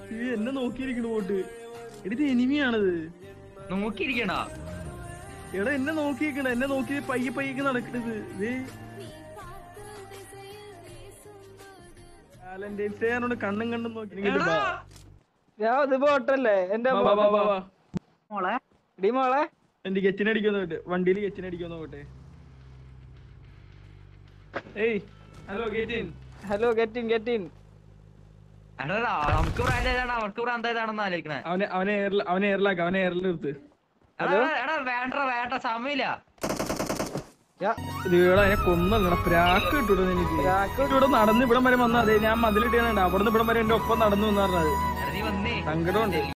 ഈ എന്നെ നോക്കിയിരിക്കണ ബോട്ട് ഇത് എനിമിയാണത് നോക്കിയിരിക്കണ എടാ എന്നെ നോക്കിയിരിക്കണ എന്നെ നോക്കി പയ്യെ പയ്യൊക്കെ നടക്കണത് ഇത് വാലന്റൈൻസ് ഡേ ആണോണ്ട് കണ്ണും കണ്ണും നോക്കി ഇങ്ങോട്ട് വാ. ഞാൻ ഇത് പോട്ടല്ലേ എന്റെ വാ, വാ, വാ, വാ, വാ. മോളെ ഡി മോളെ എന്റെ ഗെച്ചിനടിക്കാൻ നോക്കട്ടെ വണ്ടിയിൽ ഗെച്ചിനടിക്കാൻ നോക്കട്ടെ ഏയ് ഹലോ ഗെറ്റിൻ ഹലോ ഗെറ്റിൻ ഗെറ്റിൻ എടാ നമുക്ക് ബ്രാൻഡ് ഏതാണ് അവർക്ക് ബ്രാൻഡ് ഏതാണെന്ന് ആലോചിക്കണേ അവനെ അവനെ എയറിൽ അവനെ എയറിലാക്ക അവനെ എയറിൽ നിർത്ത് എടാ എടാ, എടാ വേണ്ട വേണ്ട സമയമില്ല ഇത് ഇവിടെ അതിനെ കൊന്നല്ലടാ പ്രാക്ക് കിട്ടൂടാ എനിക്ക് പ്രാക്ക് ഇവിടെ നടന്ന് ഇവിടം വരെ വന്നാ അതെ ഞാൻ മതിലിട്ടാണ് അവിടെ നിന്ന് ഇവിടം വരെ എന്റെ ഒപ്പം നടന്നു എന്ന് പറഞ്ഞത് എടാ, നീ വന്നേ സങ്കടമുണ്ട്